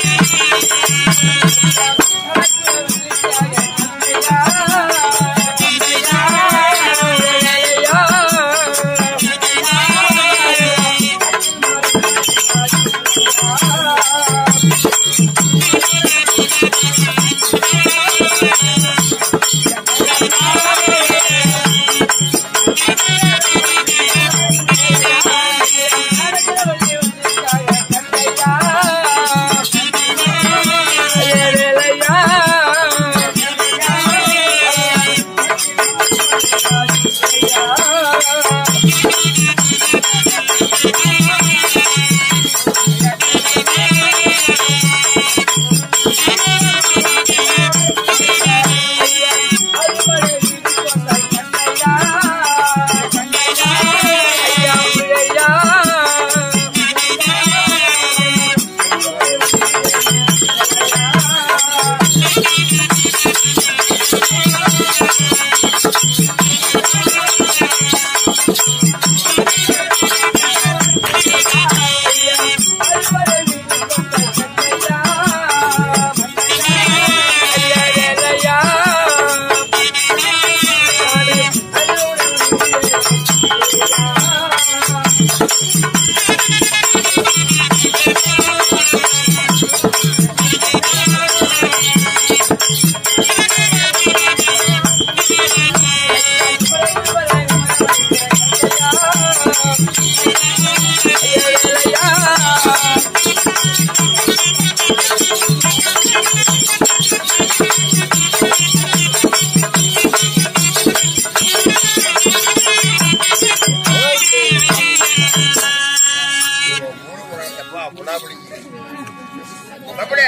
அப்படியே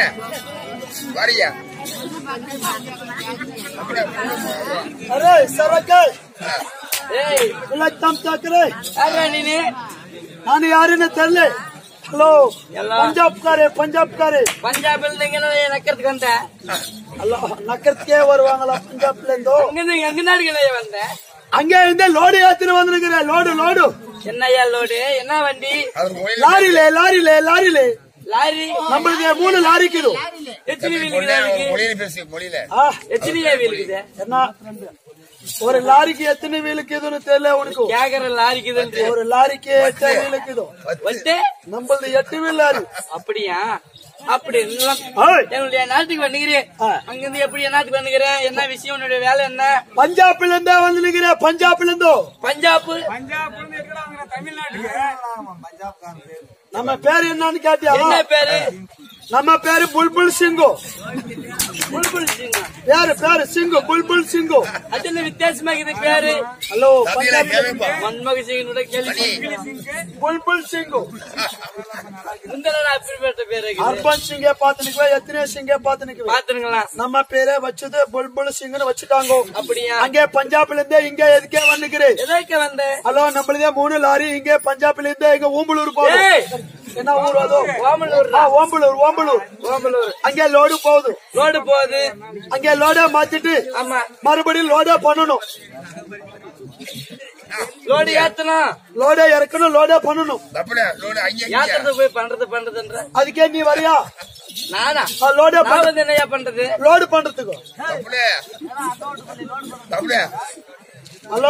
வாரியா अरे सरक ಇಲ್ಲ ತಮ್ಸಾಕ್ರೆ ನೀನು ನಾನು ಯಾರನ್ನ ತರಲೆ ಹಲೋ ಪಂಜಾಬ್ ಕಾರೆ ಪಂಜಾಬ್ ಕಾರೆ பஞ்சாப் இருந்தீங்கன்னா நக்கிறதுக்கு ಅಲ್ಲ ನಕ್ಕರ್ತಿಗೆ வருவாங்களா பஞ்சாப்ல இருந்து அங்கிருந்து எங்க நாடுகளே வந்தேன் அங்கே இருந்து லோடு ஏத்தினு வந்திருக்கிறேன் லோடு லோடு என்னையா லோடு என்ன வண்டி அது மொழியில லாரிலே லாரிலே லாரிலே லாரி நம்மளுக்கு மூணு லாரிக்குது எத்தனை வீல் இருக்குது அதுக்கு? மொழியில பேசு மொழியில ஆ, எத்தனையா வீல் இருக்குது என்ன ஒரு லாரிக்கு எத்தனை வீலுக்குதுன்னு தெரியல உனக்கு கேக்குற லாரிக்குதுன்னு ஒரு லாரிக்கு எத்தனை வீலுக்குதோ வந்து நம்மளது எட்டு வீல் லாரி அப்படியா அப்படி எல்லாம் ஏய், என்னுடைய நாட்டுக்கு வந்துக்கிறேன் ஆ. அங்கிருந்து எப்படி என் நாட்டுக்கு வந்துக்கிறேன் என்ன விஷயம் உன்னுடைய வேலை என்ன பஞ்சாப்ல இருந்தே வந்து நிக்கிறேன் பஞ்சாப்ல இருந்தோ பஞ்சாப் நம்ம பேரு என்னன்னு கேட்டியா என்ன பேரு நம்ம பேரு புல்புல் சிங்கு புல்புல் சிங்கா பேரு பேரு சிங்கு புல்புல் சிங்கு அது என்ன வித்தியாசமா இருக்குது பேரு ஹலோ தம்பியில பஞ்சாப் கேளுப்பா மன்மக சிங்கனோட கேள்வி புல்புல் சிங்கு முந்தன அப்படிப்பட்ட பேரு இருக்குது அர்பன் சிங்கே பாத்து நிக்குவேன் எத்தனை சிங்கே பாத்து நிக்குவேன் பாத்துருங்களா நம்ம பேரே வச்சது புல்புல் சிங்குன்னு வச்சுட்டாங்க அப்படியா அங்கே பஞ்சாப்ல இருந்தே இங்க எதுக்கே வந்துக்கிறேன் எதற்கு வந்த ஹலோ நம்மளதே மூணு லாரி இங்கே பஞ்சாப்ல இருந்தே இங்க ஓம்பலூர் போகுது ஏய், என்ன ஊர் அது ஓமலூர் ஆ, ஓம்பலூர் ஓம்பலூர் ஓமலூர் அங்கே லோடு போகுது ரோடு போகுது அங்கே லோடா மாத்திட்டு ஆமா மறுபடியும் லோடா பண்ணணும் லோடு ஏத்தணும் லோடா இறக்கணும் லோடா பண்ணணும் அப்படியே லோடு அங்கே இங்கே. ஏத்துறது போய் பண்றது பண்றதுன்ற அதுக்கே நீ வரியா நானா ஆ, லோடா நான் பண்ண வந்து என்னையா பண்றது லோடு பண்றதுக்கு அப்படியே அப்படியே ஹலோ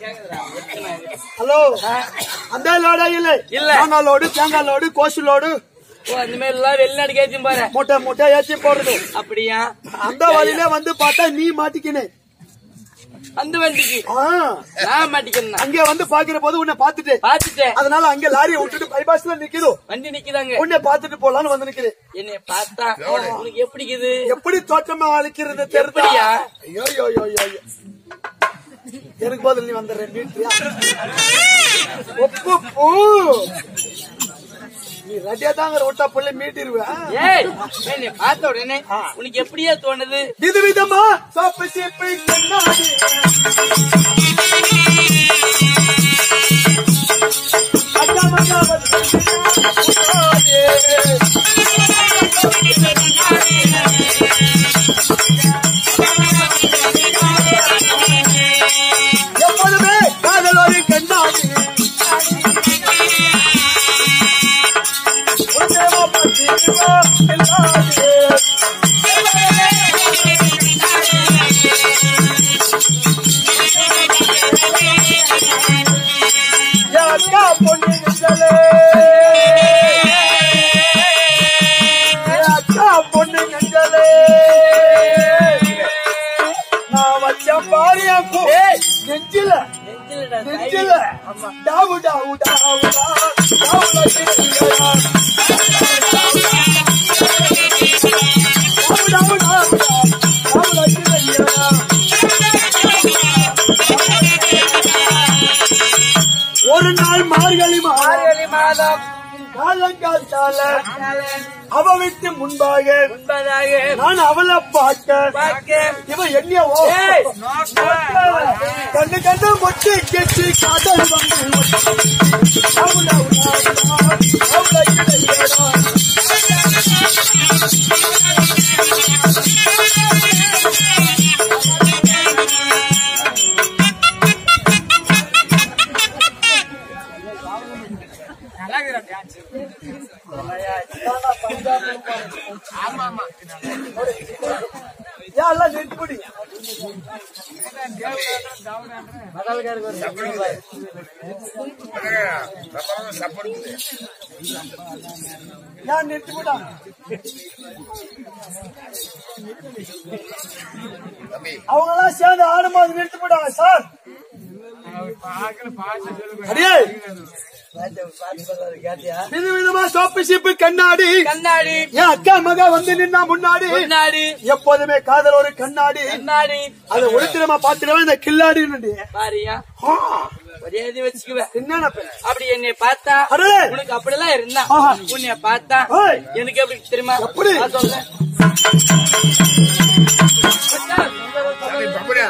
ஹலோ அந்த லோடா இல்ல இல்ல. தேங்காய் லோடு தேங்காய் லோடு கோசு லோடு ஓ அந்த மாதிரி எல்லாம் வெளிநாடு கேச்சும் பாரு மூட்டை மூட்டை ஏற்றி போடுறது அப்படியா அந்த வழியில வந்து பார்த்தா நீ மாட்டிக்கினே அந்த வண்டிக்கு ஆ, நான் மாட்டிக்கிறேன் அங்க வந்து பாக்குற போது உன்னை பாத்துட்டு பாத்துட்டேன் அதனால அங்க லாரியை விட்டுட்டு பைபாஸ்ல நிக்குது வண்டி நிக்குதாங்க உன்னை பாத்துட்டு போலான்னு வந்து நிக்கிறேன் என்னைய பார்த்தா உனக்கு எப்படி இருக்குது எப்படி தோற்றமா அழைக்கிறது தெரியுதா எப்படியா? ஐயோ ஐயோ ஐயோ ஐயோ ஐயோ. எனக்கு பதில் நீ வந்துடுறேன் வீட்டுல ஒப்பு பூ நீ ரெடியா தாங்க விட்டா புள்ளி மீட்டிருவேன் ஏய் என்னைய பார்த்த உடனே உனக்கு எப்படியா தோணுது இது விதமா சோப்பு சீப்பு கண்ணாடி அக்கா மக்கா வந்து கண்ணாடி. எப்போதுமே காதல் ஒரு கண்ணாடி உன்னை பார்த்தீங்களா? அக்கா பொண்ணு நெஞ்சலே அக்கா பொண்ணு நெஞ்சலே நான் வச்ச பாரியா நெஞ்சில நெஞ்சிலடா, நெஞ்சில டாவு டாவு டாவு டாவு ஒரு நாள் மார்கழி மாதம் மார்கழி மாதம் காலங்காத்தால அவ விட்டு முன்பாக முன்பதாக நான் அவளை பார்க்க பார்க்க இவன் என்னைய ஓ ஏய், கண்ணு கண்ணு மொட்டி கெட்டி காதல் வந்து அவள அவள எல்லாம் நிறுத்தி சப்படுக்குது ஏன் நிறுத்தி போட்டான் தம்பி அவங்க எல்லாம் சேர்ந்து ஆடும்போது நிறுத்தி போட்டாங்க சார் அடியே வித விதமா சோப்பு சீப்பு கண்ணாடி கண்ணாடி என் அக்கா மக வந்து நின்னா முன்னாடி முன்னாடி எப்போதுமே காதல் ஒரு கண்ணாடி கண்ணாடி அதை ஒளித்திரமா பாத்துடவே இந்த கில்லாடி பாரியா ஒரே இது வச்சுக்குவேன் என்னென்ன பெண் அப்படி என்னை பார்த்தா அடே! உனக்கு அப்படிலாம் இருந்தா ஆஹா. உன்னை பார்த்தா ஏய்! எனக்கு எப்படி தெரியுமா எப்படி? நான் சொல்றேன் தம்பி தம்புடா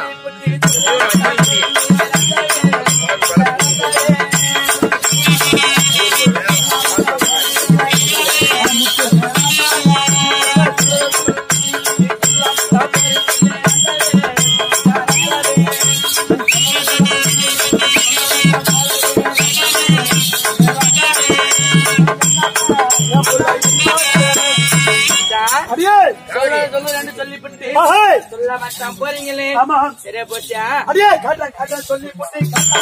அடியே சொல்ல சொல்ல ரெண்டு சொல்லிவிட்டு ஆஹே! சொல்ல மாட்டான் போறீங்களே ஆமா சரியா போச்சா அடியே காட்டுறேன் காட்டுறேன் சொல்லி போட்டு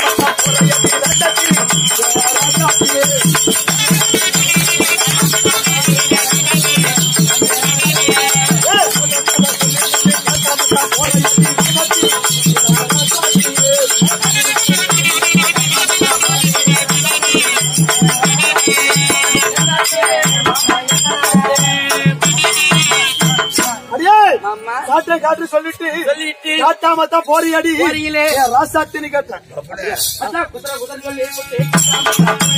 அடியே மாமா காட்டுறேன் காட்டு சொல்லிட்டு சொல்லிட்டு காட்டாம தான் போறி அடி போறீங்களே ஏன் ராசாத்தின்னு கேட்டேன் அதான் குதிரை குதிரை சொல்லி போட்டு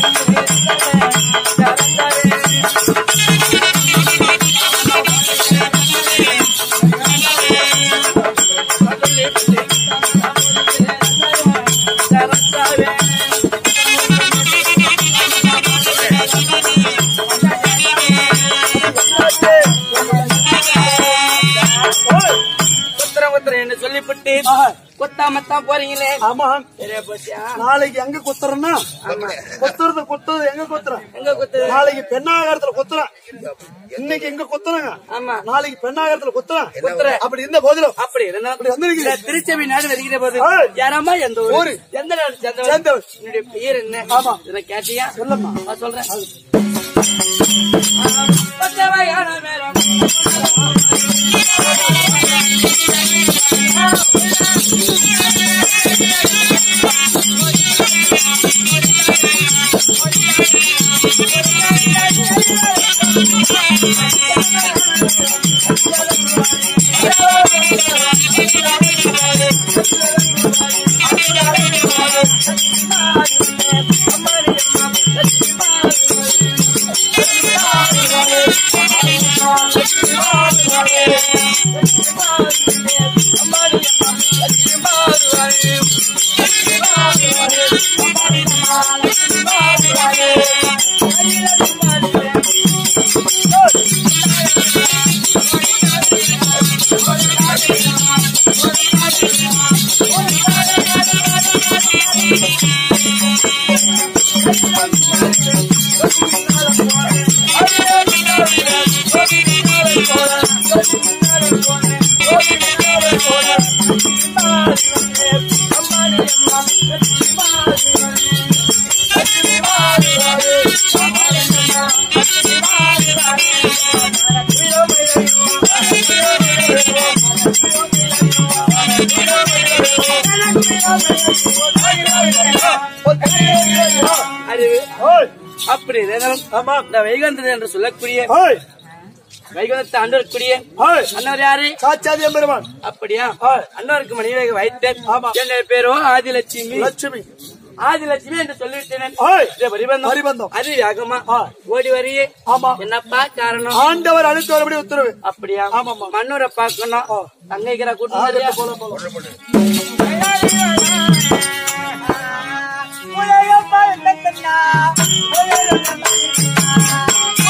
குத்திரம் குத்திரம் என்ன சொல்லிவிட்டு ஆஹா. குத்தாமத்தான் போறீங்களே ஆமா சரியா போச்சா நாளைக்கு எங்க குத்துறேன்னா குத்துறது குத்துறது எங்க குத்துறேன் எங்க குத்துற நாளைக்கு பெண்ணாகரத்துல குத்துறேன் இன்னைக்கு எங்க குத்துறேங்க ஆமா நாளைக்கு பெண்ணாகரத்துல குத்துறேன் குத்துறேன். அப்படி இருந்த போதிலும் அப்படி இருந்தா அப்படி வந்திருக்கீங்க. இந்த திருச்செவி நாடு வருகிற போது ஏய். யாராமா எந்த ஊரு ஊரு. எந்த நாடு சேர்ந்தவர்? சேர்ந்தவர். என்னுடைய பெயர் என்ன ஆமா. இதை கேட்டியா சொல்லம்மா நான் சொல்றேன் பச்சைவகையான மேளம். அறிவு ஓய் அப்படி இருந்தாலும் ஆமா இந்த வைகந்தது என்று சொல்லக்கூடிய ஓய் வைகுந்தத்தை அண்டக்கூடிய ஓய் அண்ணவர் யாரு சாச்சாதி எம்பெருமான் அப்படியா ஓய் அண்ணவருக்கு மனைவியாக வைத்தேன் ஆமா. என்னுடைய பேரோ ஆதிலட்சுமி லட்சுமி ஆதிலட்சுமி என்று சொல்லிவிட்டேன் ஓய் இது பரிபந்தம் பரிபந்தம். அது வேகமா ஆ. ஓடி வரையே ஆமா என்னப்பா காரணம் ஆண்டவர் அழுத்து வரபடி உத்தரவு அப்படியா ஆமாம்மா. மண்ணூரை பார்க்கணும் தங்கைக்கிற கூட்டம் ஆகட்டும், போலாம், போலாம். உலகம் வாழ்ந்ததன்னா, உலகம் வாழ்ந்ததன்னா.